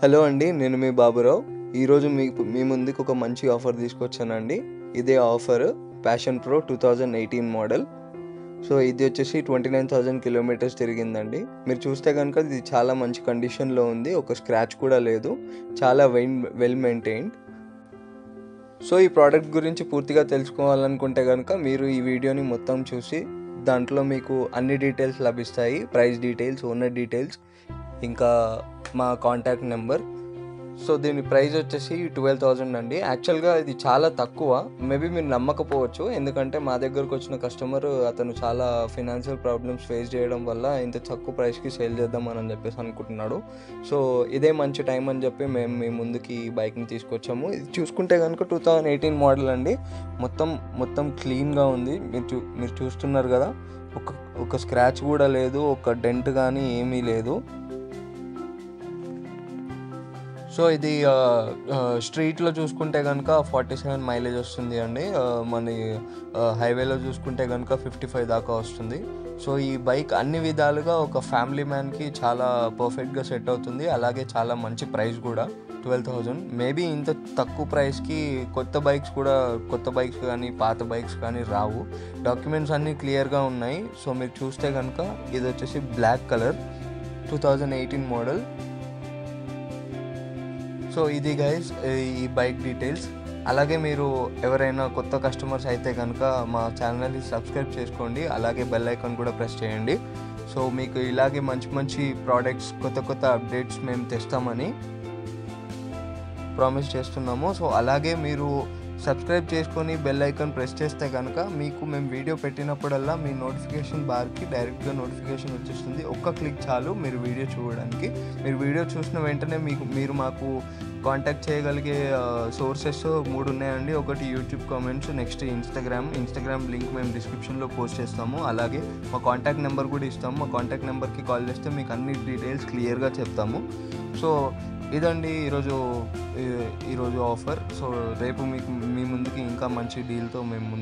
hello అండి నేను మీ బాబురావు ఈరోజు మీకు మీ ముందుకు ఒక మంచి ఆఫర్ తీసుకొచ్చానండి ఇదే offer Passion Pro two thousand eighteen model so ఇది వచ్చేసి ట్వంటీ నైన్ థౌజండ్ కిలోమీటర్స్ తిరిగిందండి మీరు చూస్తే కనుక ఇది చాలా మంచి కండిషన్లో ఉంది ఒక స్క్రాచ్ కూడా లేదు చాలా వెల్ వెల్ మెయింటైన్డ్ సో ఈ ప్రోడక్ట్ గురించి పూర్తిగా తెలుసుకోవాలనుకుంటే కనుక మీరు ఈ వీడియోని మొత్తం చూసి దాంట్లో మీకు అన్ని డీటెయిల్స్ లభిస్తాయి ప్రైస్ డీటెయిల్స్ ఓనర్ డీటెయిల్స్ ఇంకా మా కాంటాక్ట్ నెంబర్ సో దీని ప్రైస్ వచ్చేసి ట్వెల్వ్ థౌజండ్ అండి యాక్చువల్గా ఇది చాలా తక్కువ మేబీ మీరు నమ్మకపోవచ్చు ఎందుకంటే మా దగ్గరకు వచ్చిన కస్టమర్ అతను చాలా ఫినాన్షియల్ ప్రాబ్లమ్స్ ఫేస్ చేయడం వల్ల ఇంత తక్కువ ప్రైస్కి సేల్ చేద్దామని అని చెప్పేసి అనుకుంటున్నాడు సో ఇదే మంచి టైం అని చెప్పి మేము మీ ముందుకి ఈ బైక్ని తీసుకొచ్చాము ఇది చూసుకుంటే కనుక టూ థౌజండ్ ఎయిటీన్ మోడల్ అండి మొత్తం మొత్తం క్లీన్గా ఉంది మీరు చూ మీరు చూస్తున్నారు కదా ఒక ఒక స్క్రాచ్ కూడా లేదు ఒక డెంట్ కానీ ఏమీ లేదు సో ఇది స్ట్రీట్లో చూసుకుంటే కనుక ఫార్టీ సెవెన్ మైలేజ్ వస్తుంది అండి ఆ, మన హైవేలో చూసుకుంటే కనుక ఫిఫ్టీ ఫైవ్ దాకా వస్తుంది సో ఈ బైక్ అన్ని విధాలుగా ఒక ఫ్యామిలీ మ్యాన్కి చాలా పర్ఫెక్ట్గా సెట్ అవుతుంది అలాగే చాలా మంచి ప్రైస్ కూడా ట్వెల్వ్ థౌజండ్ మేబీ ఇంత తక్కువ ప్రైస్కి కొత్త బైక్స్ కూడా కొత్త బైక్స్ కానీ పాత బైక్స్ కానీ రావు డాక్యుమెంట్స్ అన్నీ క్లియర్గా ఉన్నాయి సో మీరు చూస్తే కనుక ఇది వచ్చేసి black colour two thousand eighteen model so ఇది గైస్ ఈ బైక్ డీటెయిల్స్ అలాగే మీరు ఎవరైనా కొత్త కస్టమర్స్ అయితే కనుక మా ఛానల్ని సబ్స్క్రైబ్ చేసుకోండి అలాగే బెల్ ఐకాన్ కూడా ప్రెస్ చేయండి సో మీకు ఇలాగే మంచి మంచి ప్రోడక్ట్స్ కొత్త కొత్త అప్డేట్స్ మేము తెస్తామని ప్రామిస్ చేస్తున్నాము సో అలాగే మీరు సబ్స్క్రైబ్ చేసుకొని బెల్ ఐకాన్ ప్రెస్ చేస్తే కనుక మీకు మేము వీడియో పెట్టినప్పుడల్లా మీ నోటిఫికేషన్ బార్కి డైరెక్ట్గా నోటిఫికేషన్ వచ్చేస్తుంది ఒక్క క్లిక్ చాలు మీరు వీడియో చూడడానికి మీరు వీడియో చూసిన వెంటనే మీకు మీరు మాకు కాంటాక్ట్ చేయగలిగే సోర్సెస్ మూడు ఉన్నాయండి ఒకటి YouTube comments next Instagram Instagram link మేము డిస్క్రిప్షన్లో పోస్ట్ చేస్తాము అలాగే మా కాంటాక్ట్ నెంబర్ కూడా ఇస్తాము మా కాంటాక్ట్ నెంబర్కి కాల్ చేస్తే మీకు అన్ని డీటెయిల్స్ క్లియర్గా చెప్తాము సో ఇదండి ఈరోజు ఈ- ఈరోజు ఆఫర్ సో రేపు మీకు మీ ముందుకి ఇంకా మంచి డీల్తో మేము ముందు